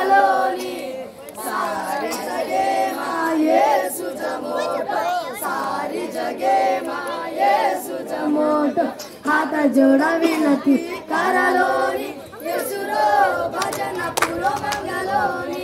मंगलोनी सारी जगह माँ येसु जमोटो सारी जगह माँ येसु जमोटो हात जोडा विनती करलोनी येसुरो भजन पुरो मंगलोनी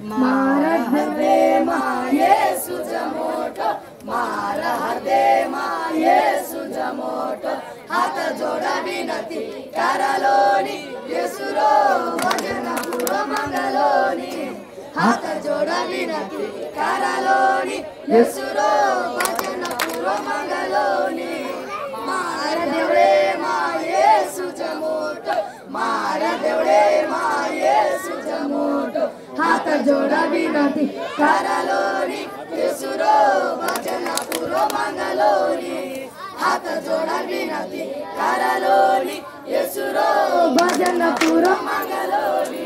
मारत दे माँ येसु जमोटो मार दे माँ येसु जमोटो हात जोडा विनती करलोनी येसुरो भजन पुरो मंगलोनी हात जोडा विनती करलोनी येसुरो भजन पुरो मंगलोनी मार देवळे मा येसु जमोटो मार देवळे मा येसु जमोटो हात जोडा विनती करलोनी येसुरो भजन पुरो मंगलोनी हात जोडा विनती करलोनी येसुरो भजन पुरो मंगलोनी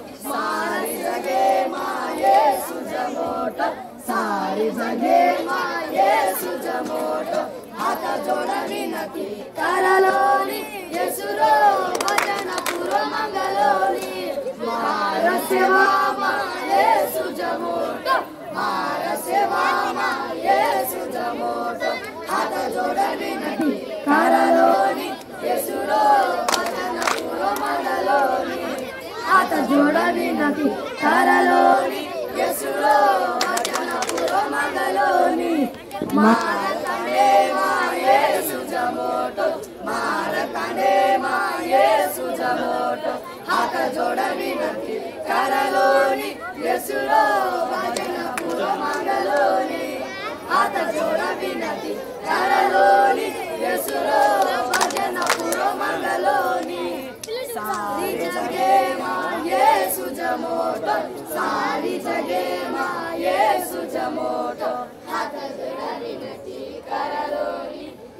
सारी जगे माये सुजमोट सारी जगे माये सुजमोट हात जोडा विनती करलोनी येसुरो भजन पुरो मंगलोनी मार सेवा माये सुजमोट मार सेवा माये सुजमोट हात जोडा विनती करलोनी येसुरो भजन पुरो मंगलोनी हात जोडा विनती करलोनी येसुरो भजन पुरो मंगलोनी मार कांडे माये सुजमोटो मार कांडे माये सुजमोटो हात जोडा विनती करलोनी येसुरो भजन पुरो मंगलोनी हात जोडा विनती करलोनी येसुरो भजन पुरो मंगलोनी सारी जगे माये सुजमोटो सारी जगे माये सुजमोटो हात जोडा विनती करलोनी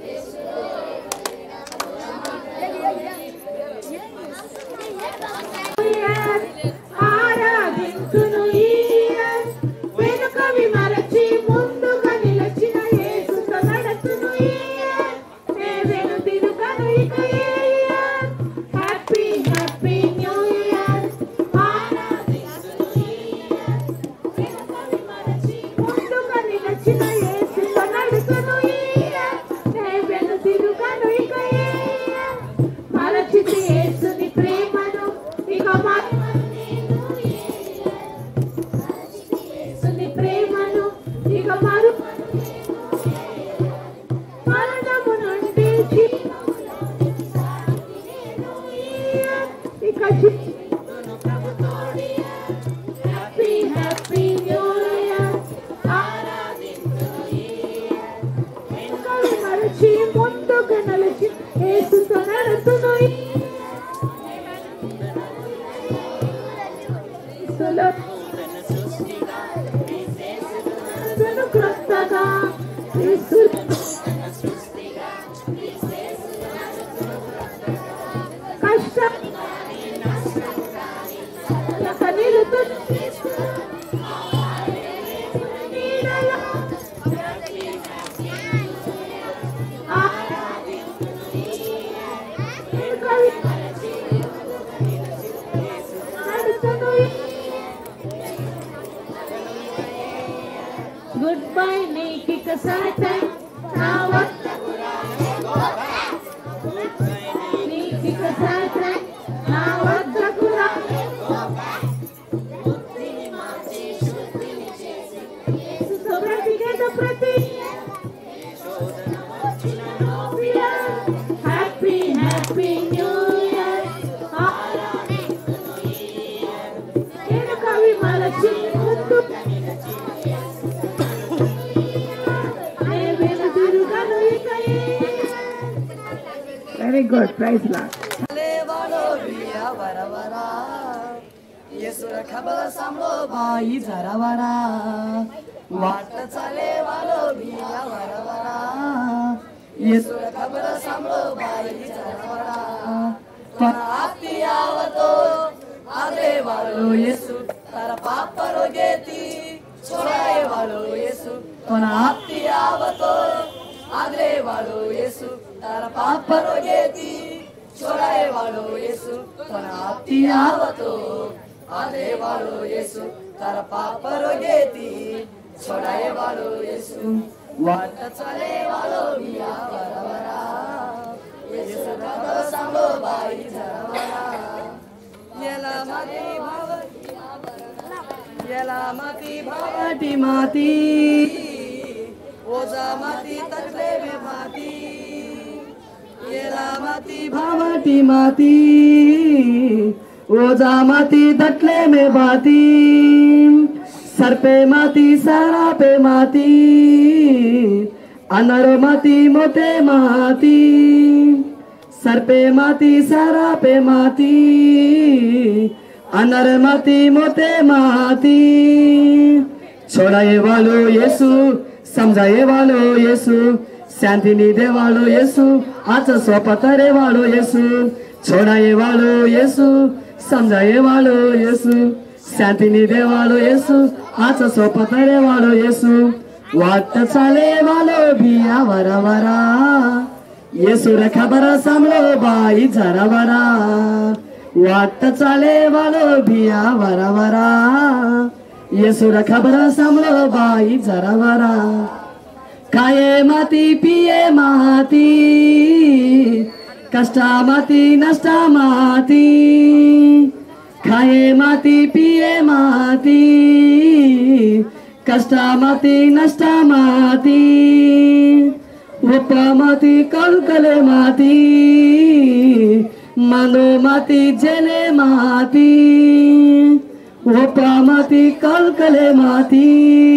ఆరాధించును ఈయన్. వెనుకవి మరచి ముందుగా నిలచిన యేసుతో నడచును ఈయన్. నే వెనుదిరుగను ఇక ఈయన్. Happy happy new year. ఆరాధించును ఈయన్. వెనుకవి మరచి ముందుగా నిలచిన యేసుతో నడుచును ఈయన్. నే వెనుదిరుగను ఇక ఈయన్. మరచితి యేసుని ప్రేమను ఇక మరువను నేను యేసుని ప్రేమను ఇక మరువను నేను మరణము నుండి జీవములోకి సాగి నేను ఈయన్. ఇక జీవితును ప్రభుతోడియన్. హ్యాపీ హ్యాపీ న్యూ ఇయర్ ఆరాధించును ఈయన్. వెనుకలు మరచి ముందుకు నలిచి యేసుతో నడుచును యేసులో నడుచును క్రొత్తగా యేసులో కష్టం లక నిలుతును నీడలో గుడ్ బై నీకిక సాటై నా వద్దకు నీకిక సాటై నా వద్దకు రా యేసుతో బ్రతికేద ప్రతి హ్యాపీ హ్యాపీ న్యూ ఇయర్ నేను కవి మలచి ముందు వెనుదిరుగను ఇక వెరీ గుడ్ ప్రైజ్ లాడ్ चले वालो बिया वरवरा येसुर खबर सांभो भाई जरावरा वाट चाले वालो बिया वरवरा येसुर खबर सांभो भाई जरावरा पण हाती आवतो आदरे वालो येसु तर पाप रोगेती छोडाए वालो येसु पण हाती आवतो आदरे वालो येसु तर पाप रोगेती छोडाए वालो येसु पण हाती आवतो आधे वालो येसु तारा पापरो गेती छोडाए वालो येसु वाट चले वालो बिया वरवरा येसु रखब सांगो बाई झरवरा येला माती भावती येला माती भावटी माती ओजा माती तकले में माती येला माती भावटी माती ओजा माती तटले में बाती सर पे माती सारा पे माती अनर माती मोते माती सर पे माती सारा पे माती अनर माती मोते माती छोडाए वालो येसु समजाए वालो येसु शान्तिनी देवालो येसु आज स्वपतरे वालो येसु छोडाए वालो येसु समजाए वालो येसु शान्तिनी देवालो येसु आज स्वपतरे वालो येसु वाट चाले वालो भिया वरवरा येसु र खबर सामलो बाई झरवरा वाट चाले वालो भिया वरवरा येसु र खबर सामलो बाई झरवरा खाए माती पिए माती कष्ट माती नष्ट माती खाए माती पिए माती कष्ट माती नष्ट माती उप माती कलकले माती मनो माती जेले माती उप माती कलकले माती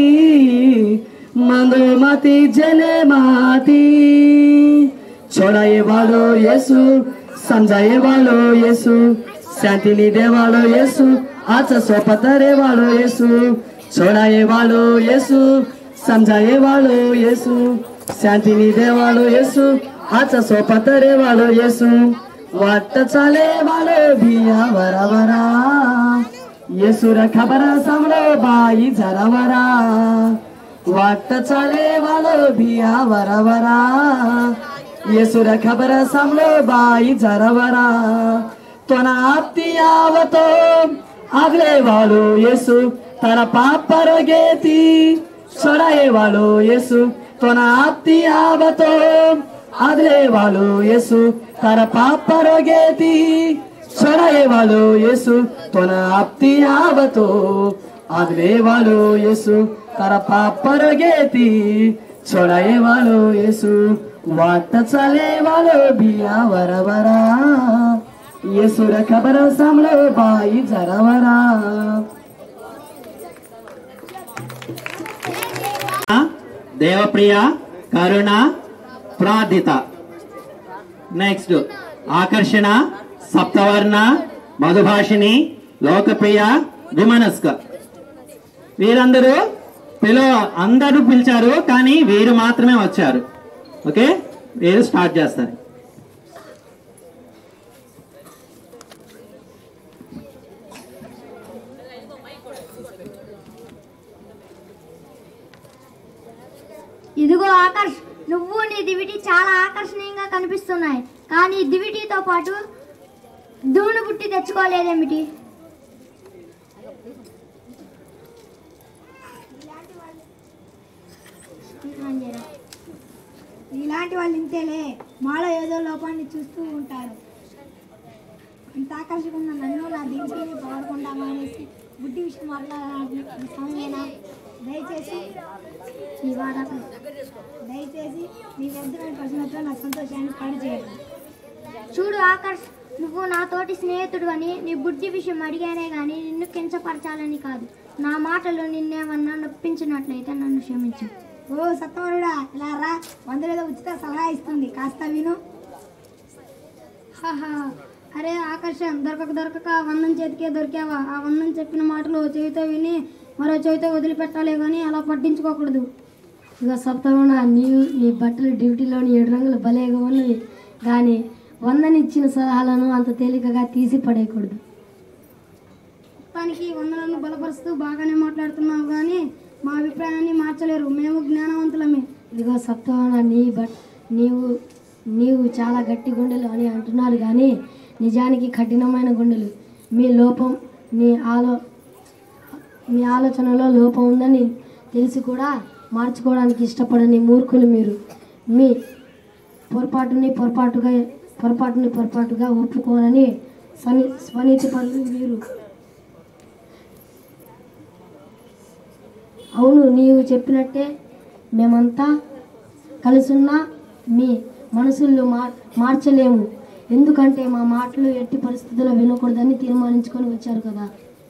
मनो माती जेले माती छोडाए वालो येसु समझाए वालो येसु शान्तिनी दे वालो येसु आज स्वपतरे वालो येसु छोडाए वालो येसु समझाए वालो येसु शान्तिनी दे वालो येसु आज स्वपतरे वालो येसु वाट चाले वालो भिया वरावरा येसु र खबर सामलो बाई झरावरा वाट चाले वालो भिया वरावरा येसु र खबर सामलो बाई झरावरा तोना आप्ती आवतो ಆಗ್ಲೇ ವಾಳು ಯೇಸು ತರ ಪಾಪರ ಗೇತಿ ಸೊಡಾಯೆ ವಾಳು ಯೇಸು ತೊನ ಆಪ್ತಿ ಆವತೋ ಆಗ್ಲೇ ವಾಳು ಯೇಸು ತರ ಪಾಪರ ಗೇತಿ ಸೊಡಾಯೆ ವಾಳು ಯೇಸು ತೊನ ಆಪ್ತಿ ಆವತೋ ಆಗ್ಲೇ ವಾಳು ಯೇಸು ತರ ಪಾಪರ ಗೇತಿ ಸೊಡಾಯೆ ವಾಳು ಯೇಸು ವಾಟ ಚಲೆ ವಾಳು ಬಿಯಾ ವರವರ येसुर खबर सांभळो बाई जरावरा దేవప్రియ కరుణ ప్రార్థిత నెక్స్ట్ ఆకర్షణ సప్తవర్ణ మధుభాషిణి లోకప్రియ విమనస్క వీరందరూ పిలువ అందరూ పిలిచారు కానీ వీరు మాత్రమే వచ్చారు ఓకే వీరు స్టార్ట్ చేస్తారు ఇదిగో ఆకర్ష్ నువ్వు నీ దివిటి చాలా ఆకర్షణీయంగా కనిపిస్తున్నాయి కానీ దివిటితో పాటు దూను బుట్టి తెచ్చుకోలేదేమిటి ఇలాంటి వాళ్ళు ఇంతేలే మాలో ఏదో లోపాన్ని చూస్తూ ఉంటారు ఇంత ఆకర్షకంగా నన్ను నా దింపిని పాడకుండా మానేసి బుద్ధి విషయం మాట్లాడాలని సమయమేనా దయచేసి ఈ వాడ దయచేసి మీ వ్యర్థమైన ప్రశ్నలతో నా సంతోషాన్ని పాడు చేయండి చూడు ఆకర్ష్ నువ్వు నా తోటి స్నేహితుడు అని నీ బుద్ధి విషయం అడిగానే కానీ నిన్ను కించపరచాలని కాదు నా మాటలు నిన్నేమన్నా నొప్పించినట్లయితే నన్ను క్షమించు ఓ సత్తవరుడా ఇలా రా వందలేదో ఉచిత సలహా ఇస్తుంది కాస్త విను హాహా అరే ఆకర్షణ దొరకక దొరకక వందం చేతికే దొరికావా ఆ వందం చెప్పిన మాటలు చెవితో విని మరో చెవితో వదిలిపెట్టాలి కానీ అలా పట్టించుకోకూడదు ఇక సప్తమణ నీవు నీ బట్టలు డ్యూటీలోని ఏడు రంగులు భలేగా ఉన్నవి కానీ వందనిచ్చిన సలహాలను అంత తేలికగా తీసి పడేయకూడదు మొత్తానికి వందలను బలపరుస్తూ బాగానే మాట్లాడుతున్నావు కానీ మా అభిప్రాయాన్ని మార్చలేరు మేము జ్ఞానవంతులమే ఇదిగో సప్తమణ నీ బట్ నీవు నీవు చాలా గట్టి గుండెలు అని అంటున్నారు కానీ నిజానికి కఠినమైన గుండెలు మీ లోపం మీ ఆలో మీ ఆలోచనలో లోపం ఉందని తెలిసి కూడా మార్చుకోవడానికి ఇష్టపడని మూర్ఖులు మీరు మీ పొరపాటుని పొరపాటుగా పొరపాటుని పొరపాటుగా ఒప్పుకోనని స్వని స్వనీతి పనులు మీరు అవును నీవు చెప్పినట్టే మేమంతా కలిసున్నా మీ మనసుల్లో మార్ మార్చలేము ఎందుకంటే మా మాటలు ఎట్టి పరిస్థితుల్లో వినకూడదని తీర్మానించుకొని వచ్చారు కదా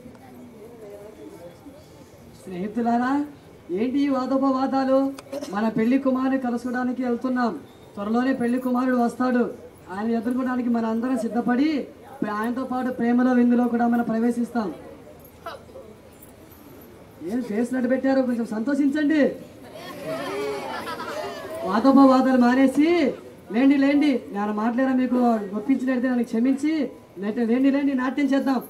స్నేహితులారా ఏంటి ఈ వాదోపవాదాలు మన పెళ్లి కుమారుని కలుసుకోవడానికి వెళ్తున్నాం త్వరలోనే పెళ్లి కుమారుడు వస్తాడు ఆయన ఎదుర్కోవడానికి మన అందరం సిద్ధపడి ఆయనతో పాటు ప్రేమలో విందులో కూడా మనం ప్రవేశిస్తాం ఏం ఫేస్ నట్టు పెట్టారో కొంచెం సంతోషించండి వాదోపవాదాలు మానేసి లేండి లేండి నేను మాట్లాడా మీకు ఒప్పించినట్టు నన్ను క్షమించి లేండి లేండి లేండి నాట్యం చేద్దాం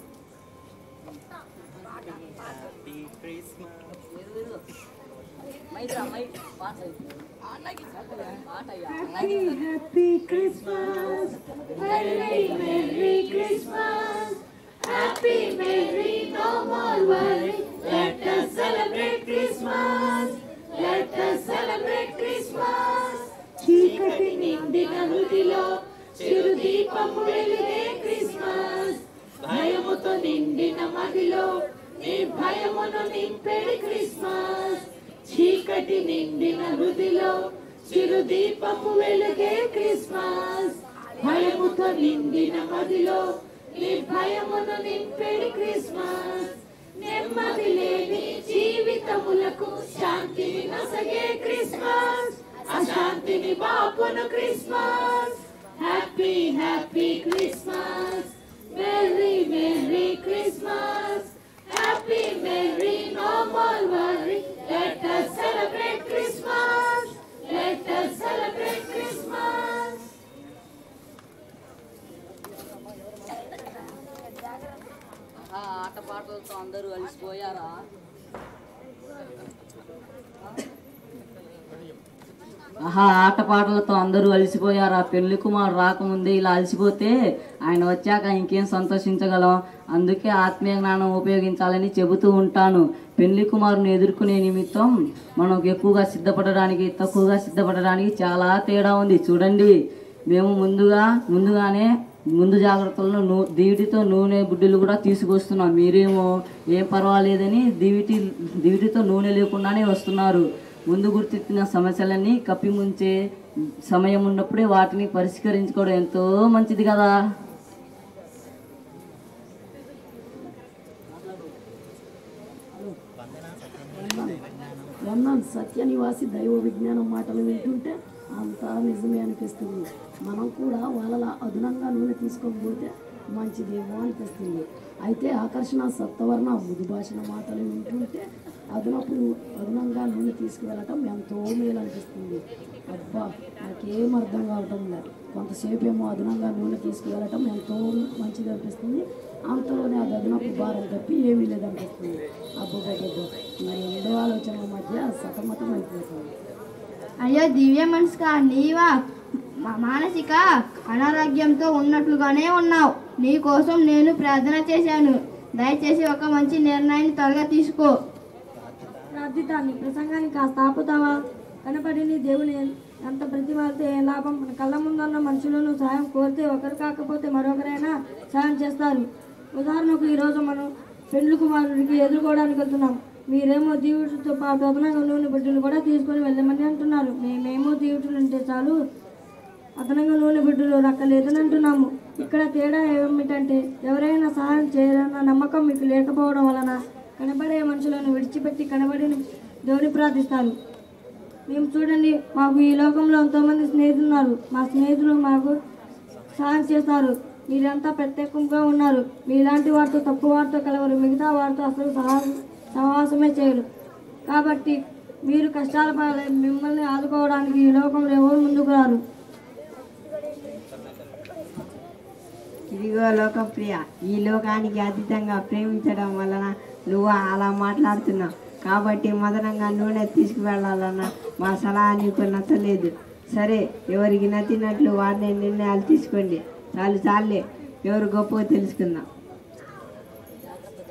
Happy, happy Christmas. Merry, Merry Christmas. Happy, Merry, no more worry. Let us celebrate Christmas. Let us celebrate Christmas. చీకటి నిండిన హృదిలో చిరు దీపము వెలుగే క్రిస్మస్ భయముతో నిండిన మదిలో నీ భయమును నింపేడి క్రిస్మస్ చీకటి నిండిన హృదిలో చిరు దీపము వెలుగే క్రిస్మస్ భయముతో నిండిన మదిలో నీ భయమును నింపేడి క్రిస్మస్ నెమ్మది లేని జీవితములకు శాంతిని నసగే క్రిస్మస్ అశాంతిని బాపును Christmas happy happy Christmas merry merry Christmas happy merry no more worry let us celebrate Christmas let us celebrate Christmas ఆటపాటలతో అందరూ అలసిపోయారా ఆహా ఆటపాటలతో అందరూ అలసిపోయారా పెళ్లి కుమారు రాకముందే ఇలా అలసిపోతే ఆయన వచ్చాక ఇంకేం సంతోషించగలం అందుకే ఆత్మీయ జ్ఞానం ఉపయోగించాలని చెబుతూ ఉంటాను పెళ్లి కుమారుని ఎదుర్కొనే నిమిత్తం మనం ఎక్కువగా సిద్ధపడడానికి తక్కువగా సిద్ధపడడానికి చాలా తేడా ఉంది చూడండి మేము ముందుగా ముందుగానే ముందు జాగ్రత్తలను నూ దీవిటితో నూనె బుడ్డీలు కూడా తీసుకొస్తున్నాం మీరేమో ఏం పర్వాలేదని దీవిటి దీవిటితో నూనె లేకుండానే వస్తున్నారు ముందు గుర్తెత్తిన సమస్యలన్నీ కప్పి ముంచే సమయం ఉన్నప్పుడే వాటిని పరిష్కరించుకోవడం ఎంతో మంచిది కదా వందం సత్యనివాసి దైవ విజ్ఞానం మాటలు వింటుంటే అంతా నిజమే అనిపిస్తుంది మనం కూడా వాళ్ళలా అదనంగా నూనె తీసుకోకపోతే మంచిదేమో అనిపిస్తుంది అయితే ఆకర్షణ సప్తవర్ణ మృదు భాషణ మాటలు వింటుంటే అదనపు అదనంగా నూనె తీసుకువెళ్ళటం ఎంతో మేలు అనిపిస్తుంది అబ్బా నాకేం అర్థం కావటం లేదు కొంతసేపు ఏమో అదనంగా నూనె తీసుకువెళ్ళటం ఎంతో మంచిది అనిపిస్తుంది అంతలోనే అది అదనపు భారం తప్పి ఏమీ లేదనిపిస్తుంది అబ్బబ్బబ్బబ్బో ఈ రెండో ఆలోచనల మధ్య సతమతం అయిపోతుంది అయ్యో దివ్య మనసుగా నీవా మా మానసిక అనారోగ్యంతో ఉన్నట్లుగానే ఉన్నావు నీ కోసం నేను ప్రార్థన చేశాను దయచేసి ఒక మంచి నిర్ణయాన్ని త్వరగా తీసుకో ప్రార్థిత నీ ప్రసంగాన్ని కాస్త ఆపుతావా కనపడిని దేవుని ఎంత ప్రతిమాలితే ఏం లాభం మన కళ్ళ ముందున్న మనుషులను సాయం కోరితే ఒకరు కాకపోతే మరొకరైనా సాయం చేస్తారు ఉదాహరణకు ఈరోజు మనం పెండ్లు కుమారుడికి ఎదుర్కోవడానికి వెళ్తున్నాం మీరేమో దీవుడితో పాటు అదనంగా నూనె బిడ్డలు కూడా తీసుకొని వెళ్ళమని అంటున్నారు మేమేమో దీవుడులు ఉంటే చాలు అదనంగా నూనె బిడ్డలు రక్కలేదని అంటున్నాము ఇక్కడ తేడా ఏమిటంటే ఎవరైనా సహాయం చేయాలన్న నమ్మకం మీకు లేకపోవడం వలన కనబడే మనుషులను విడిచిపెట్టి కనబడిన దేవుని ప్రార్థిస్తారు మేము చూడండి మాకు ఈ లోకంలో ఎంతోమంది స్నేహితులు ఉన్నారు మా స్నేహితులు మాకు సహాయం చేస్తారు మీరంతా ప్రత్యేకంగా ఉన్నారు మీలాంటి వారితో తక్కువ వారితో కలవరు మిగతా వారితో అసలు సహా సహవాసమే చేయరు కాబట్టి మీరు కష్టాల పాలై మిమ్మల్ని ఆదుకోవడానికి ఈ లోకంలో ఎవరు ముందుకు రారు ఇదిగో లోకప్రియ ఈ లోకానికి అతీతంగా ప్రేమించడం వలన నువ్వు అలా మాట్లాడుతున్నావు కాబట్టి మదనంగా నూనె తీసుకువెళ్ళాలన్న మా సలహా నీకు నచ్చలేదు సరే ఎవరికి నచ్చినట్లు వారిని నిర్ణయాలు తీసుకోండి చాలు చాలే ఎవరు గొప్ప తెలుసుకుందాం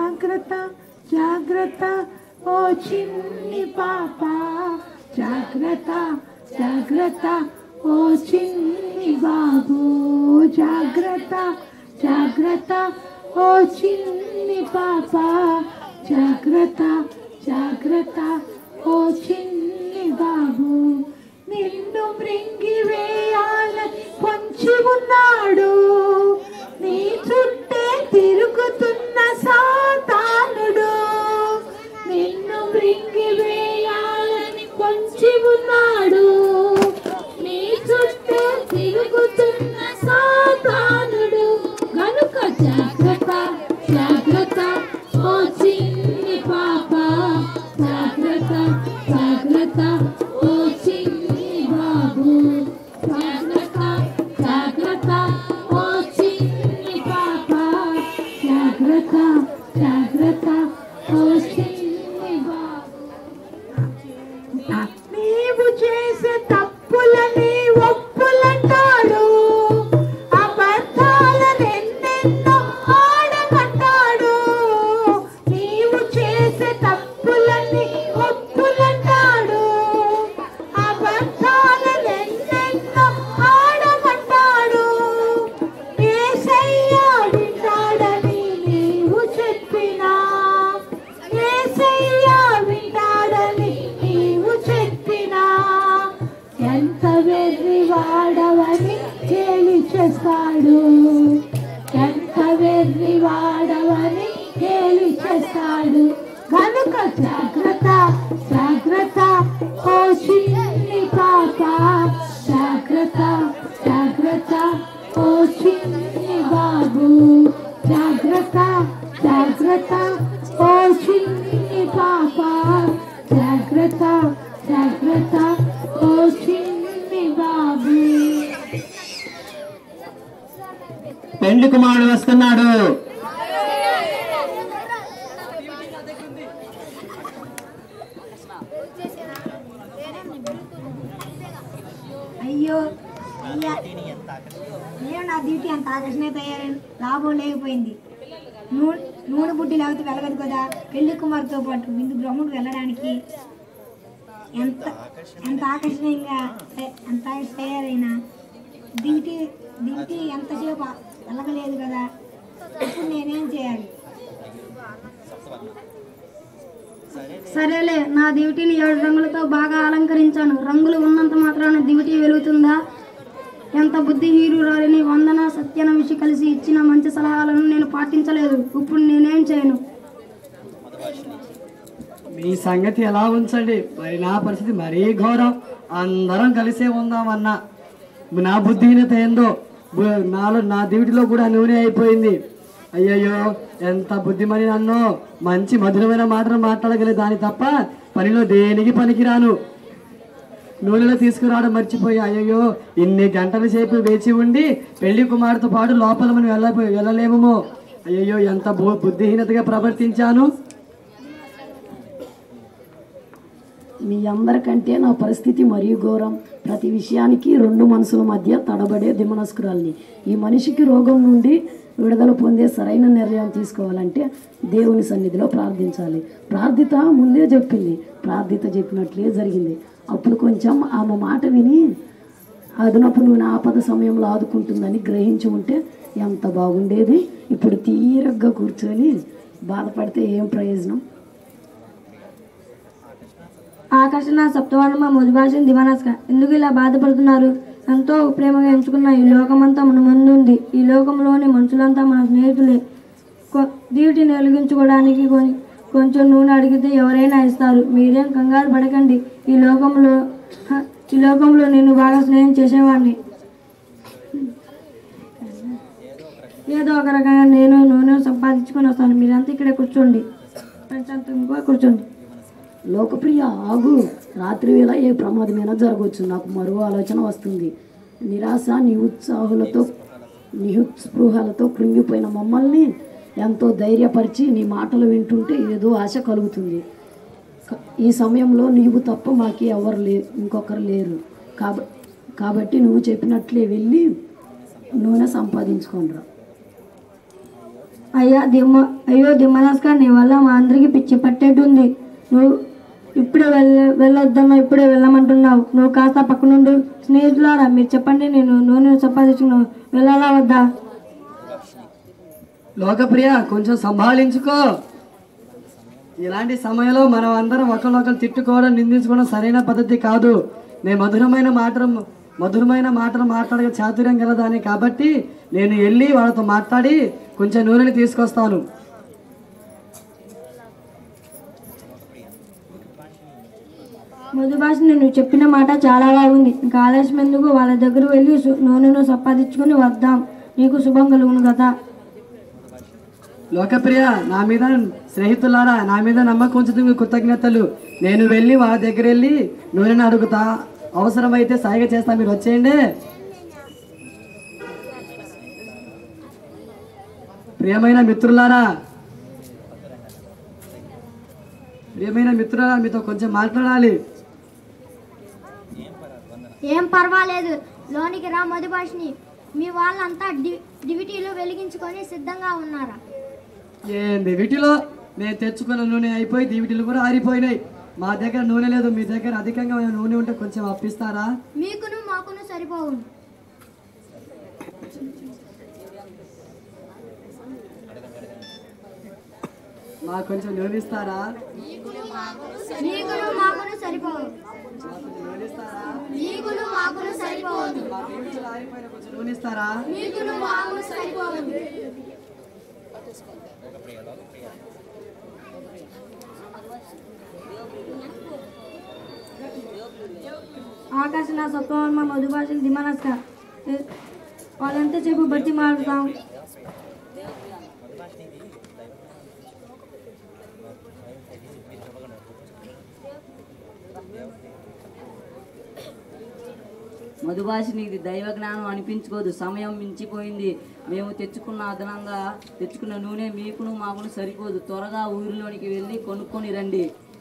జాగ్రత్త జాగ్రత్త ఓ చిన్ని పాప జాగ్రత్త జాగ్రత్త ఓ చిన్ని బాబు జాగ్రత్త జాగ్రత్త ఓ చిన్ని పాప జాగ్రత్త జాగ్రత్త ఓ చిన్ని బాబు నిన్ను మృంగి వేయాలని పొంచి ఉన్నాడు నీ చుట్టే తిరుగుతున్న సాతానుడు నిన్ను మృంగి వేయాలని పొంచి ఉన్నాడు నీ చుట్టే తిరుగుతున్న సాతానుడు గనుక జాగ్రత్త జాగ్రత్త ఓ చిన్ని పాప జాగ్రత్త జాగ్రత్త ఓ చిన్ని బాబు జాగ్రత్త జాగ్రత్త ఓ చిన్ని పాప జాగ్రత్త జాగ్రత్త ఓ చిన్ని బాబు నీవు చేసే తప్పులని ఒప్పులంటాడు అబద్ధాలనెన్నెన్నో ఆడమంటాడు నీవు చేసే తప్పులని ఒప్పులంటాడు అబద్ధాలనెన్నెన్నో ఆడమంటాడు ఏసయ్య వింటాడని నీవు చెప్పినా ఏసయ్య వింటాడని నీవు చెప్పినా ఎంత వెర్రి వాడవని కేలి చేస్తాడు ఎంత వెర్రి వాడవని కేలి చేస్తాడు కనుక జాగ్రత్త జాగ్రత్త ఓ చిన్ని పాప జాగ్రత్త జాగ్రత్త ఓ చిన్ని బాబు జాగ్రత్త జాగ్రత్త ఓ చిన్ని పాప జాగ్రత్త జాగ్రత్త ఓ చిన్ని బాబు పెండ్లి కుమారుడు వస్తున్నాడు అయ్యో అయ్యా నేను నా డ్యూటీ అంత ఆకర్షణ తయారైన లాభం లేకపోయింది నూనె నూనె బుడ్డి లేకపోతే వెళ్ళగదు కదా పెళ్లి కుమార్తో పాటు విందు బ్రహ్ముడు వెళ్ళడానికి ఎంత ఎంత ఆకర్షణీయంగా త- ఎంత ఆకర్షణ తయారైనా డ్యూటీ డ్యూటీ ఎంతసేపు ఆ- వెళ్ళగలేదు కదా ఇప్పుడు నేనేం చేయాలి సరేలే నా డ్యూటీని ఏడు రంగులతో బాగా అలంకరించాను రంగులు ఉన్నంత మాత్రాన డ్యూటీ వెలుగుతుందా ఎంత బుద్ధిహీనురాలిని వందన సత్యనమిషి కలిసి ఇచ్చిన మంచి సలహాలను నేను పాటించలేదు ఇప్పుడు నేనేం చేయను మీ సంగతి ఎలా ఉంచండి మరి నా పరిస్థితి మరీ ఘోరం అందరం కలిసే ఉందామన్నా నా బుద్ధిహీనత ఏందో బు- నాలో నా దివిటిలో కూడా నూనె అయిపోయింది అయ్యయ్యో ఎంత బుద్ధిమని నన్ను మంచి మధురమైన మాటలు మాట్లాడగలి దాని తప్ప పనిలో దేనికి పనికిరాను నూనెలో తీసుకురావడం మర్చిపోయి అయ్యయ్యో ఇన్ని గంటల సేపు వేచి ఉండి పెళ్లి కుమారుతో పాటు లోపల మనం వెళ్ళ వెళ్ళలేమో అయ్యయ్యో ఎంత బు- బుద్ధిహీనతగా ప్రవర్తించాను మీ అందరికంటే నా పరిస్థితి మరీ ఘోరం ప్రతి విషయానికి రెండు మనసుల మధ్య తడబడే దిమనస్కురాల్ని ఈ మనిషికి రోగం నుండి విడుదల పొందే సరైన నిర్ణయం తీసుకోవాలంటే దేవుని సన్నిధిలో ప్రార్థించాలి ప్రార్థిత ముందే చెప్పింది ప్రార్థిత చెప్పినట్లే జరిగింది అప్పుడు కొంచెం ఆమె మాట విని అదనపు నువ్వు ఆపద సమయంలో ఆదుకుంటుందని గ్రహించి ఉంటే ఎంత బాగుండేది ఇప్పుడు తీరగ్గా కూర్చొని బాధపడితే ఏం ప్రయోజనం ఆకర్షణ సప్తవర్ణమ మధుభాషణ దివానాస్క ఎందుకు ఇలా బాధపడుతున్నారు ఎంతో ప్రేమగా ఎంచుకున్న ఈ లోకమంతా మన ముందుంది ఈ లోకంలోని మనుషులంతా మన స్నేహితులే కొ- దీవిటిని వెలిగించుకోవడానికి కొం- కొంచెం నూనె అడిగితే ఎవరైనా ఇస్తారు మీరేం కంగారు పడకండి ఈ లోకంలో హ, ఈ లోకంలో నేను బాగా స్నేహం చేసేవాడిని ఏదో ఒక రకంగా నేను నూనె సంపాదించుకొని వస్తాను మీరంతా ఇక్కడే కూర్చోండి ప్రశాంతంగా కూర్చోండి లోకప్రియ ఆగు రాత్రి వేళ ఏ ప్రమాదమైనా జరగవచ్చు నాకు మరో ఆలోచన వస్తుంది నిరాశ నిరుత్సాహులతో నిరుత్స్పృహలతో కృంగిపోయిన మమ్మల్ని ఎంతో ధైర్యపరిచి నీ మాటలు వింటుంటే ఏదో ఆశ కలుగుతుంది క- ఈ సమయంలో నీవు తప్ప మాకు ఎవరు లే ఇంకొకరు లేరు కాబ కాబట్టి నువ్వు చెప్పినట్లే వెళ్ళి నూనె సంపాదించుకోనరా అయ్యా దిమ్మ అయ్యో దిమ్మలాస్కా నీ వల్ల మా అందరికి పిచ్చి పట్టేటుంది నువ్వు ఇప్పుడే వెళ్ళ వెళ్ళొద్దమ్మా ఇప్పుడే వెళ్ళమంటున్నావు నువ్వు కాస్త పక్కనుండు స్నేహితులారా మీరు చెప్పండి నేను నూనె సంపాదించుకున్నావు వెళ్ళాలా వద్దా లోకప్రియ కొంచెం సంభాళించుకో ఇలాంటి సమయంలో మనం అందరం ఒకరినొకరు తిట్టుకోవడం నిందించుకోవడం సరైన పద్ధతి కాదు నేను మధురమైన మాటలు మధురమైన మాటలు మాట్లాడే చాతుర్యం గలదాని కాబట్టి నేను వెళ్ళి వాళ్ళతో మాట్లాడి కొంచెం నూనెని తీసుకొస్తాను మధుభాష నువ్వు చెప్పిన మాట చాలా బాగుంది ఇంకా ఆలస్యం ఎందుకు వాళ్ళ దగ్గర వెళ్ళి సు- నూనెను సంపాదించుకొని వద్దాం నీకు శుభం కలుగును కదా లోకప్రియ నా మీద స్నేహితులారా నా మీద నమ్మకం ఉంచుతుంది కృతజ్ఞతలు నేను వెళ్ళి వాళ్ళ దగ్గర వెళ్ళి నూనెని అడుగుతా అవసరమైతే సాయిగ చేస్తా మీరు వచ్చేయండి ప్రియమైన మిత్రులారా ప్రియమైన మిత్రులారా మీతో కొంచెం మాట్లాడాలి ఏం పర్వాలేదు లోనికి రా మధుభాషిని మీ వాళ్ళంతా డి- డివిటీలు వెలిగించుకొని సిద్ధంగా ఉన్నారా ఏంది వీటిలో నేను తెచ్చుకున్న నూనె అయిపోయి దీవిటిలు కూడా ఆరిపోయినాయి మా దగ్గర నూనె లేదు మీ దగ్గర అధికంగా నూనె ఉంటే కొంచెం అప్పిస్తారా మీకును మాకును సరిపోవును మాకు కొంచెం నూనె ఇస్తారా మీకును మాకును సరిపోవు మీకును మాకును సరిపోవు మా దీవిటిలు ఆరిపోయిన కొంచెం నూనె ఇస్తారా మీకును మాకును సరిపోవు ఆకాశ నా సత్వవర్మ మధుభాషలు దిమానస్క వాళ్ళంతసేపు బట్టి మారుతాం మధుభాషిని ఇది దైవ జ్ఞానం అనిపించుకోదు సమయం మించిపోయింది మేము తెచ్చుకున్న అదనంగా తెచ్చుకున్న నూనె మీకును మాకును సరిపోదు త్వరగా ఊరిలోనికి వెళ్ళి కొనుక్కొని రండి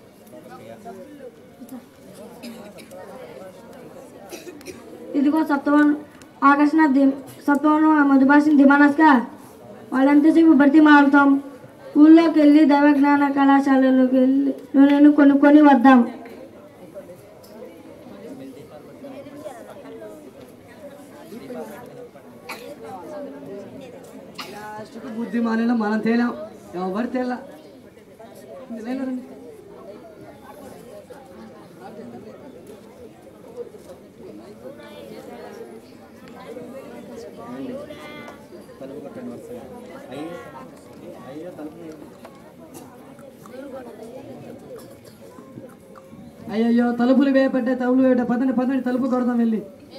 ఇదిగో సత్వవన్ ఆకర్షణ ది- సత్వవనం మధుభాషని దిమానస్క వాళ్ళంతసేపు భర్తీ మారుతాం ఊళ్ళోకి వెళ్ళి దైవ జ్ఞాన కళాశాలలోకి వెళ్ళి నూనెను కొనుక్కొని వద్దాం లాస్ట్కు బుద్ధి మానేలా మనం తేలాం ఎవరు తేలా లేలేరండి. అయ్యయ్యో తలుపులు వేయబడ్డాయి తలుపులు వేయట పదండి పదండి తలుపు కొడదాం వెళ్ళి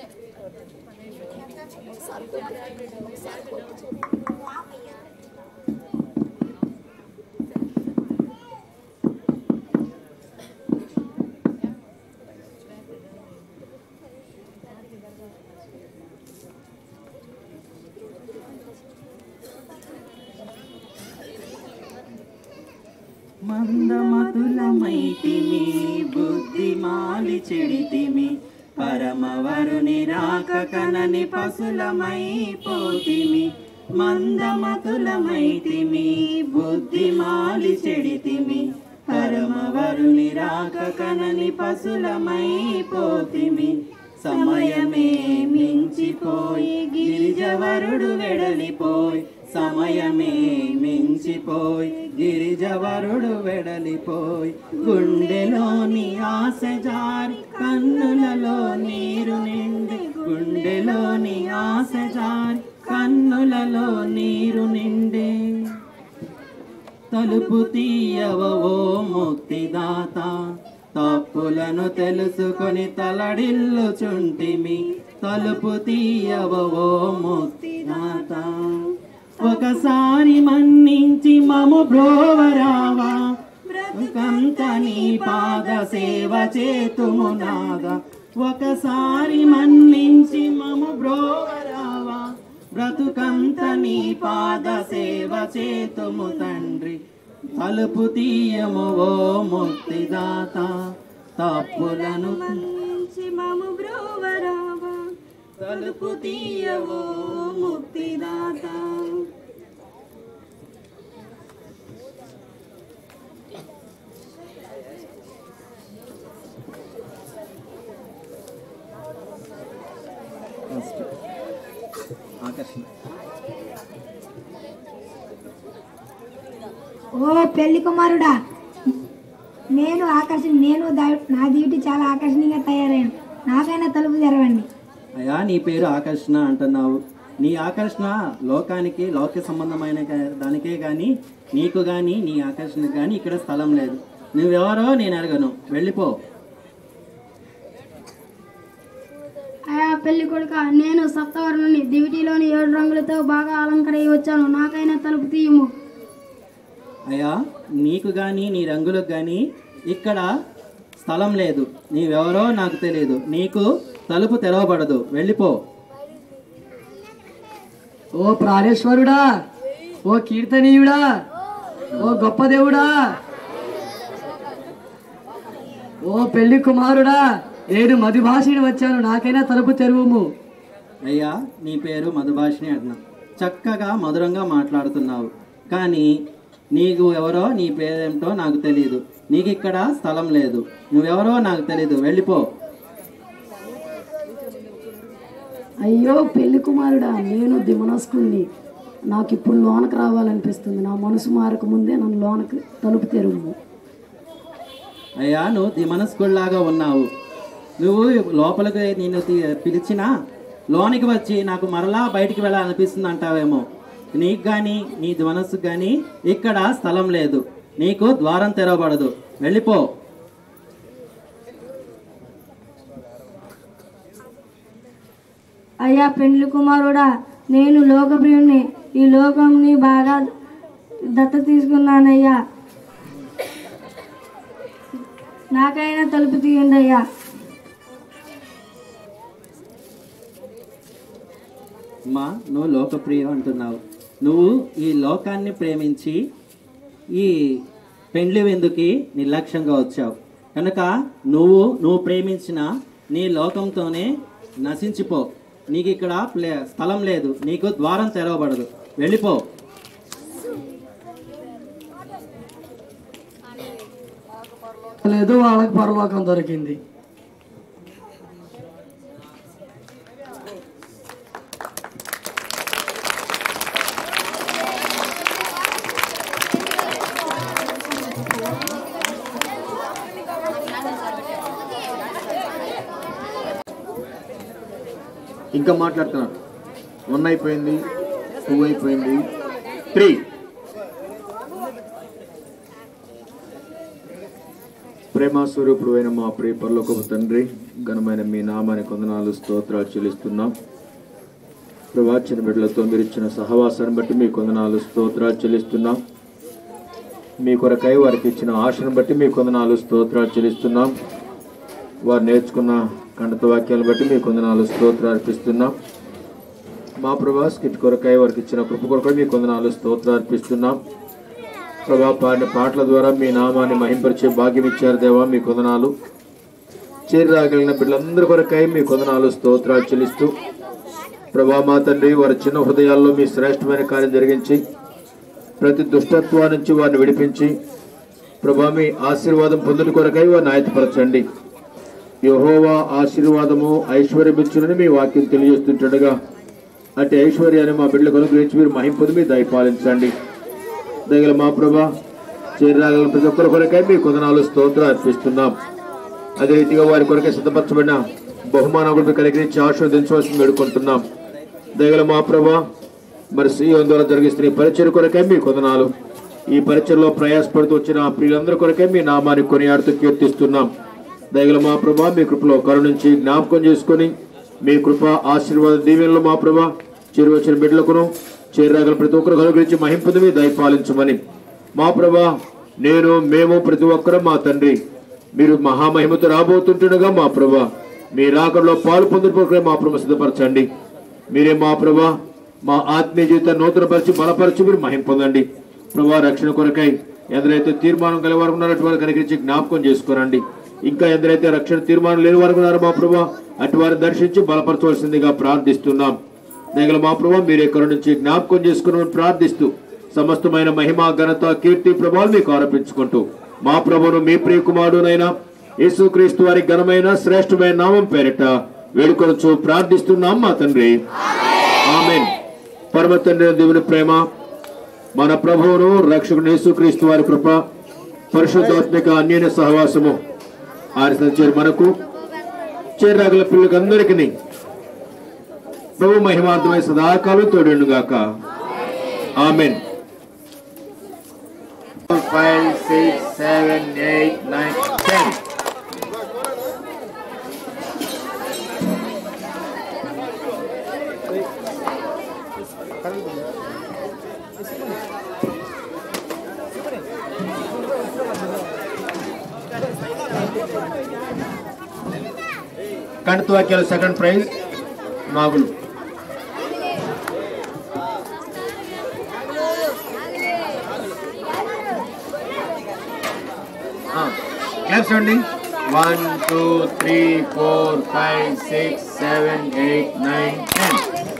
మందమతులమైతిమి బుద్ధిమాలి చెడితిమి పరమవరుని రాక కనని పశులమైపోతిమి మందమతులమైతిమి బుద్ధిమాలి చెడితిమి పరమవరుని రాక కనని పశులమైపోతిమి సమయమే మించిపోయి గిరిజవరుడు వెడలిపోయి సమయమే మించిపోయి గిరిజవరుడు వెడలిపోయి గుండెలోని ఆశ జారి కన్నులలో నీరు నిండి గుండెలోని ఆశ జారి కన్నులలో నీరు నిండే తలుపు తీయవో ముక్తిదాత తప్పులను తెలుసుకొని తలడిల్లుచుంటిమి తలుపు తీయవో ముక్తిదాత ఒకసారి మన్నించి మము బ్రోవరావా బ్రతుకంత నీ పాద సేవ చేతుము నాదా ఒకసారి మన్నించి మము బ్రోవరావా బ్రతుకంత నీ పాద సేవ చేతుము తండ్రి తలుపు తీయము ఓ ముక్తిదాత తప్పులను మన్నించి మము బ్రోవరావా తలుపు తీయవో ముక్తిదాత నెక్స్ట్ ఆకర్షణ ఓ పెళ్లి కుమారుడా నేను ఆకర్షణ నేను దా- నా డ్యూటీ చాలా ఆకర్షణీయంగా తయారయ్యాను నాకైనా తలుపు తెరవండి అయ్యా నీ పేరు ఆకర్షణ అంటున్నావు నీ ఆకర్షణ లోకానికి లౌక్య సంబంధమైన గా- దానికే కానీ నీకు కానీ నీ ఆకర్షణకు కానీ ఇక్కడ స్థలం లేదు నువ్వెవరో నేను అడగను వెళ్ళిపో అయా పెళ్లి కొడుక నేను సప్తవర్ణుని దివిటీలోని ఏడు రంగులతో బాగా అలంకరై వచ్చాను నాకైనా తలుపు తీయము అయ్యా నీకు కానీ నీ రంగులకు కానీ ఇక్కడ స్థలం లేదు నీవెవరో నాకు తెలియదు నీకు తలుపు తెరవబడదు వెళ్ళిపో ఓ ప్రాణేశ్వరుడా ఓ కీర్తనీయుడా ఓ గొప్ప దేవుడా ఓ పెళ్లి కుమారుడా నేను మధుభాషిని వచ్చాను నాకైనా తలుపు తెరువుము అయ్యా నీ పేరు మధుభాషిని అంటున్నా చక్కగా మధురంగా మాట్లాడుతున్నావు కానీ నీకు ఎవరో నీ పేరేమిటో నాకు తెలియదు నీకు ఇక్కడ స్థలం లేదు నువ్వెవరో నాకు తెలియదు వెళ్ళిపో అయ్యో పెళ్లి కుమారుడా నేను దిమనస్కుణ్ణి నాకు ఇప్పుడు లోనకు రావాలనిపిస్తుంది నా మనసు మారక ముందే నన్ను లోనకు తలుపు తెరువు అయ్యా నువ్వు దిమనస్కుల్లాగా ఉన్నావు నువ్వు లోపలికి నేను తి- పిలిచినా లోనికి వచ్చి నాకు మరలా బయటికి వెళ్ళాలనిపిస్తుంది అంటావేమో నీకు కానీ నీ మనస్సుకు కానీ ఇక్కడ స్థలం లేదు నీకు ద్వారం తెరవబడదు వెళ్ళిపో అయ్యా పెండ్లి కుమారుడా నేను లోకప్రియుణ్ణి ఈ లోకంని బాగా దత్త తీసుకున్నానయ్యా నాకైనా తలుపు తీయండి అయ్యా మా నువ్వు లోకప్రియం అంటున్నావు నువ్వు ఈ లోకాన్ని ప్రేమించి ఈ పెండ్లి విందుకి నిర్లక్ష్యంగా వచ్చావు కనుక నువ్వు నువ్వు ప్రేమించిన నీ లోకంతోనే నశించిపో నీకు ఇక్కడ ప్లే స్థలం లేదు నీకు ద్వారం తెరవబడదు వెళ్ళిపో లేదు వాళ్ళకి పరలోకం దొరికింది ఇంకా మాట్లాడుతున్నాను వన్ అయిపోయింది టూ అయిపోయింది త్రీ ప్రేమ స్వరూపుడు అయిన మా ప్రియ పరలోకపు తండ్రి ఘనమైన మీ నామానికి వందనాలు స్తోత్రాలు చెల్లిస్తున్నాం ప్రవాచన బిడ్డలతో మీరు ఇచ్చిన సహవాసాన్ని బట్టి మీ కొందనాలు స్తోత్రాలు చెల్లిస్తున్నాం మీ కొరకై వారికి ఇచ్చిన ఆశను బట్టి మీ కొందనాలు స్తోత్రాలు చెల్లిస్తున్నాం వారు నేర్చుకున్న కండత వాక్యాలను బట్టి మీ కొందనాలు స్తోత్రాలు అర్పిస్తున్నాం మా ప్రభా స్కిట్ కొరకై వారికి ఇచ్చిన కృప కొరకై మీ కొందనాలు స్తోత్రాలు అర్పిస్తున్నాం ప్రభా పాడిన పాటల ద్వారా మీ నామాన్ని మహింపరిచే భాగ్యం ఇచ్చారు దేవా మీ కొందనాలు చేరి రాగలిగిన బిడ్డలందరి కొరకై మీ కొందనాలు స్తోత్రాలు చెల్లిస్తూ ప్రభా మా తండ్రి వారి చిన్న హృదయాల్లో మీ శ్రేష్టమైన కార్యం జరిగించి ప్రతి దుష్టత్వం నుంచి వారిని విడిపించి ప్రభా మీ ఆశీర్వాదం పొందుని కొరకై వారిని ఆయతపరచండి యహోవా ఆశీర్వాదము ఐశ్వర్యమిచ్చునని మీ వాక్యం తెలియజేస్తుంటుండగా అటు ఐశ్వర్యాన్ని మా బిడ్డలకు అనుగ్రహించి మీరు మహింపదు మీరు దయపాలించండి దగ్గర మా ప్రభా చేరాగల ప్రతి ఒక్కరి కొరకై మీ కొందనాలు స్తోత్రం అర్పిస్తున్నాం అదే రీతిగా వారి కొరకై సిద్ధపరచబడిన బహుమానం కూడా మీకు అనుగ్రహించి ఆశీర్వదించవలసి వేడుకుంటున్నాం దగ్గర మా ప్రభా మరి సీఎం ద్వారా జరిగిస్తున్న ఈ పరిచయ కొరకై మీ కొందనాలు ఈ పరిచయలో ప్రయాసపడుతూ వచ్చిన ఆ ప్రియులందరి కొరకై మీ నామాన్ని కొనియాడుతూ కీర్తిస్తున్నాం దయగల మా ప్రభా మీ కృపలో కరుణించి జ్ఞాపకం చేసుకొని మీ కృప ఆశీర్వాద దీవెనలు మా ప్రభా చేరువచ్చిన బిడ్డలకును చేరాగల ప్రతి ఒక్కరు అనుగ్రహించి మహింపుదవి దయపాలించమని మా ప్రభా నేను మేము ప్రతి ఒక్కరం మా తండ్రి మీరు మహామహిమతో రాబోతుంటుండగా మా ప్రభా మీ రాకడలో పాలు పొందుకోకరే మా ప్రభు సిద్ధపరచండి మీరే మా ప్రభా మా ఆత్మీయ జీవితాన్ని నూతనపరిచి బలపరిచి మీరు మహిం పొందండి ప్రభా రక్షణ కొరకై ఎందరైతే తీర్మానం గలవారు ఉన్నారో అటు వారికి అనుగ్రహించి జ్ఞాపకం చేసుకోరండి ఇంకా ఎందరైతే రక్షణ తీర్మానం లేని వారు ఉన్నారో మా ప్రభా అటు వారిని దర్శించి బలపరచవలసిందిగా ప్రార్థిస్తున్నాం దయగల మా ప్రభా మీరే కరుణించి జ్ఞాపకం చేసుకుని ప్రార్థిస్తూ సమస్తమైన మహిమ ఘనత కీర్తి ప్రభావాలు మీకు ఆరోపించుకుంటూ మా ప్రభును మీ ప్రియ కుమారుడునైనా యేసుక్రీస్తు వారి ఘనమైన శ్రేష్టమైన నామం పేరిట వేడుకొనొచ్చు ప్రార్థిస్తున్నాం మా తండ్రి ఆమెన్ పరమ తండ్రి దేవుని ప్రేమ మన ప్రభువును రక్షకుడు యేసుక్రీస్తు వారి కృప పరిశుద్ధాత్మిక అన్యోన్య సహవాసము ఆరిసిన చేరు మనకు చేరాగల పిల్లలకు అందరికీ ప్రభు మహిమార్థమై సదాకాలం తోడేండుగాక amen five six seven eight nine ten కంటి వాక్యాలు సెకండ్ ప్రైజ్ నాగులు క్లాప్స్ అండి one two three four five six seven eight nine ten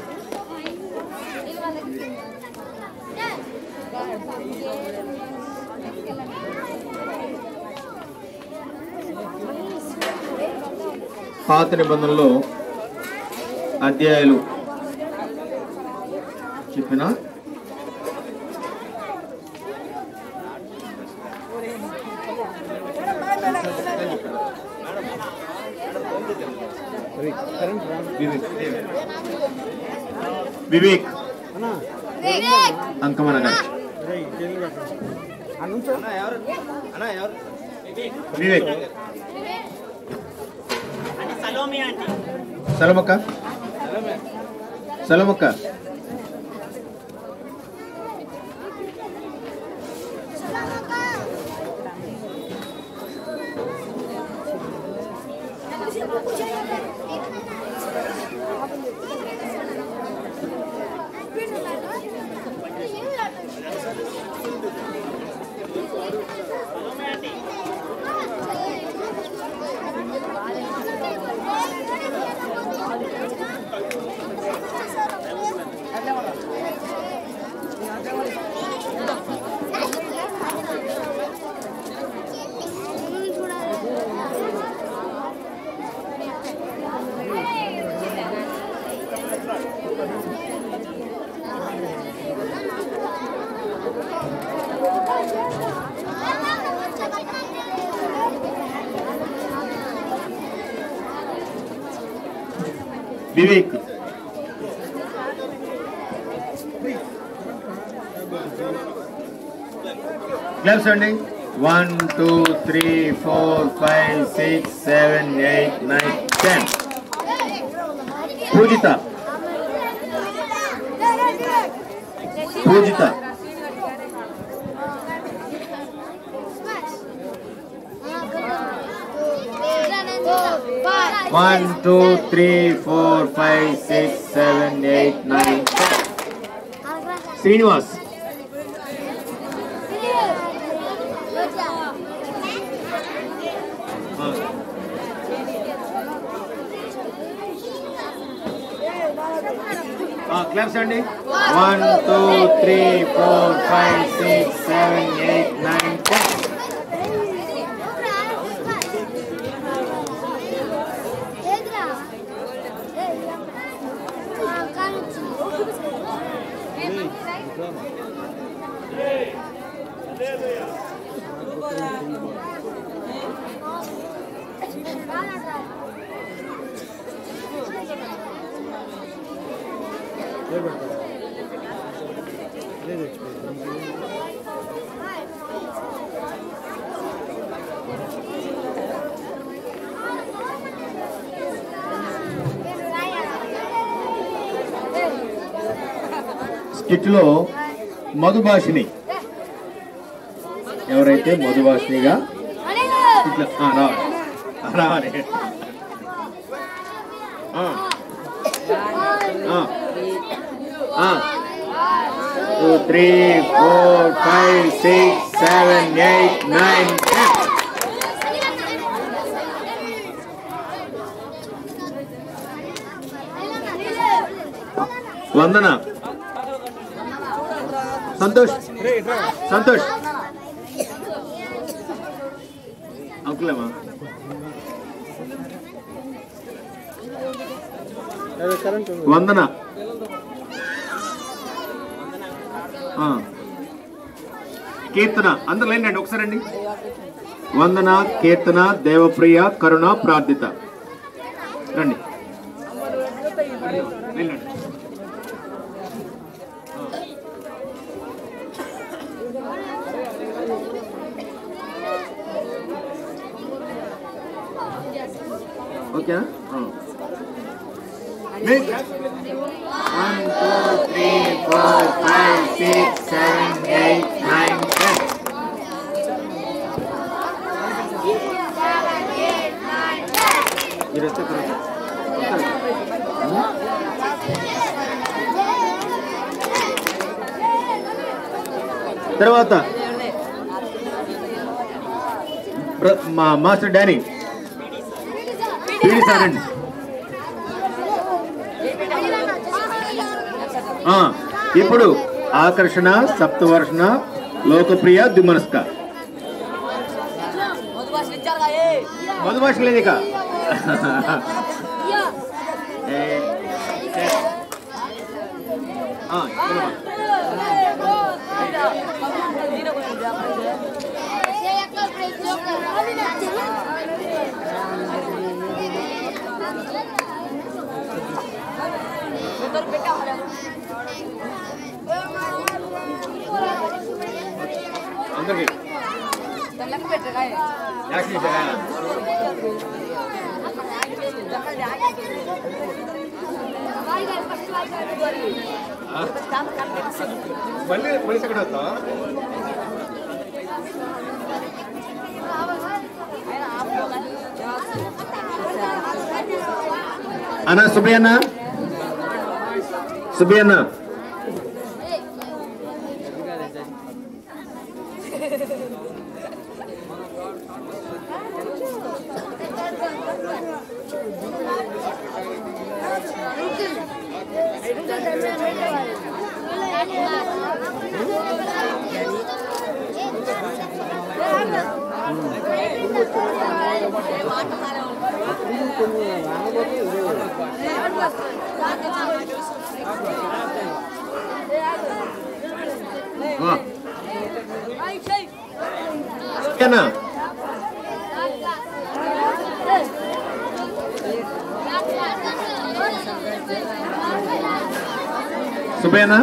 పాత నిబంధనలో అధ్యాయులు చెప్పిన వివేక్ అంకమన గారు వివేక్ సలమక్క సలమక్క వివేక్ క్లాప్స్ అండి one two three four five six seven eight nine ten Pujitha Pujitha one two three four five six seven eight nine ten Srinivas claps అండి one two three four five six seven eight nine ten స్కిట్లో మధుభాషిని ఎవరైతే మధుభాషినిగా ఇట్లా ఆ, రావాలి ఆ, రావాలి ఆ. ఆ. ఆ. Two three four five six seven eight nine ten Vandana Santosh Santosh అంకులేమా వందన ఆ. కీర్తన అందరు లేండి ఒకసారి అండి వందన కీర్తన దేవప్రియ కరుణ ప్రార్థిత రండి వెళ్ళండి ఓకేనా One, two, three, four, five, six, seven, eight, nine, ten. మీరు వస్తే తర్వాత. తర్వాత బ్ర- మా మాస్టర్ డానీ పీడి సార్ అండి ఆ, ఇప్పుడు ఆకర్షణ సప్తవర్షణ లోకప్రియ దిమనస్క మధు భాష లేదు ఇక ఏ, ఏ. ఆ, ఇదిగో. అందరికి యాక్షన్ చేశారా? ఆ? మళ్ళీ మళ్ళీ ఎక్కడ వస్తావా అన్న సుబ్బయ్య అన్న సుబ్బయ్య అన్న ఆ. అన్న సుబ్బయ్య అన్న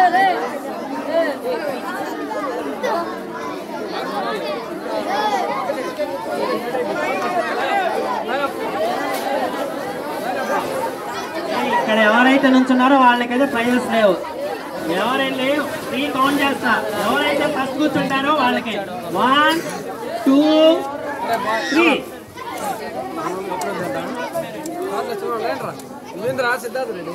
ఇక్కడ ఎవరైతే నుంచున్నారో వాళ్ళకైతే ప్రైజెస్ లేవు ఎవరైతే త్రీ కౌంట్ చేస్తా ఎవరైతే ఫస్ట్ కూర్చుంటారో వాళ్ళకి వన్ టూ త్రీ నువ్వేంద్రా సిద్ధార్థ రెడ్డి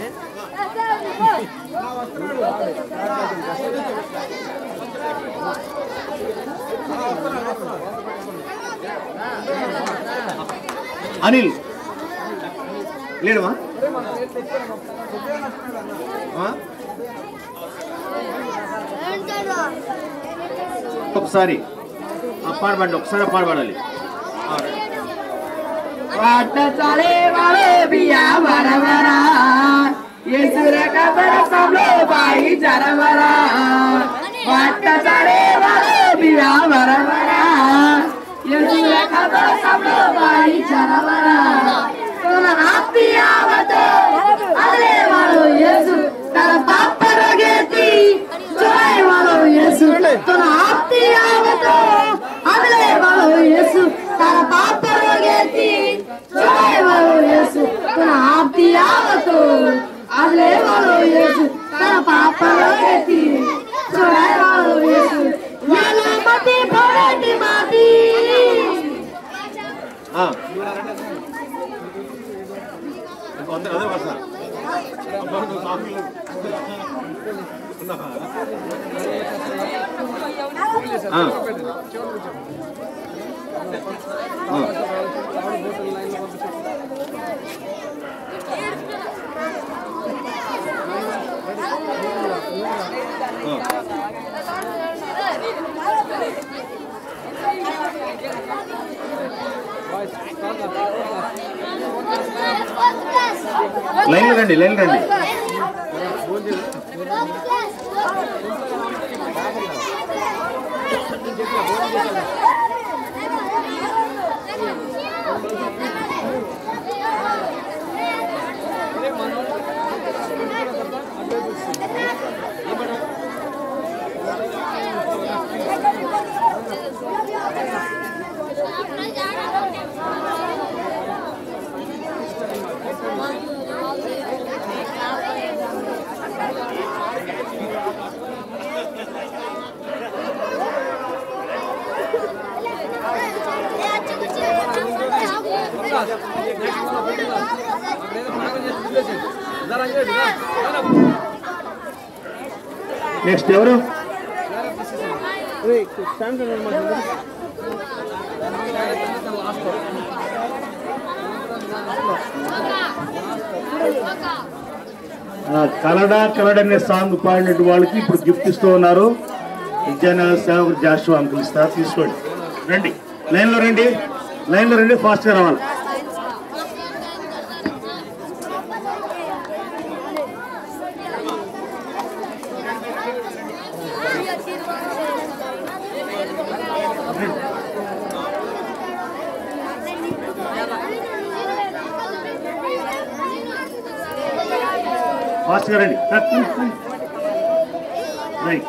అనిల్ లేడమా ఆ? ఒకసారి ఆ పాడబండి ఒకసారి పాడబడాలి वाट चले वाले बिया बरबरा ये सुर का सब लो भाई जरबरा वाट चले वाले बिया बरबरा ये सुर का सब लो भाई जरबरा तुम नाती आवत अरे वालो येसु तर पाप रगेती चोय वालो येसु तुम नाती आवत अरे वालो येसु तर पाप रगेती चोय वालो येसु तुम नाती आवत अरे वालो येसु तर पाप रगेती चोय वालो येसु याला मती भरती माती ఆ. ఇంకొందరు అదే వరుస. అబ్బా, నువ్వు సాంగ్లు ఉన్నావా? ఆ. ఆ. ఆ. లైన్ రండి లైన్ రండి నెక్స్ట్ ఎవరు ఆ, కన్నడ కన్నడ అనే సాంగ్ పాడినట్టు వాళ్ళకి ఇప్పుడు గిఫ్ట్ ఇస్తూ ఉన్నారు విద్యానగర్ సేవకుడు జాషువా అంకుల్ ఇస్తారు తీసుకోండి రండి లైన్లో రండి లైన్లో రండి ఫాస్ట్గా రావాలి ఫాస్ట్గా రండి రైట్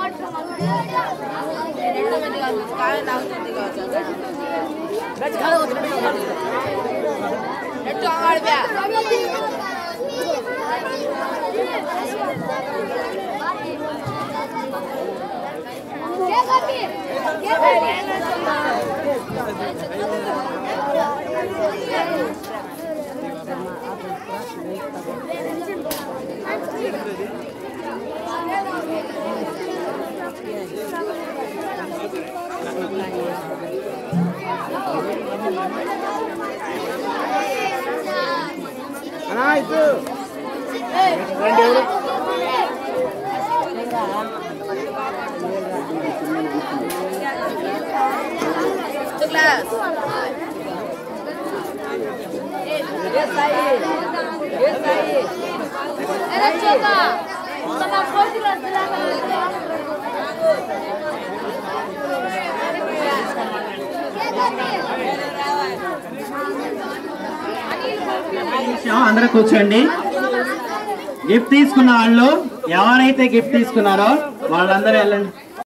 నిమిషం అందరూ కూర్చోండి గిఫ్ట్ తీసుకున్న వాళ్ళు ఎవరైతే గిఫ్ట్ తీసుకున్నారో వాళ్ళందరూ వెళ్ళండి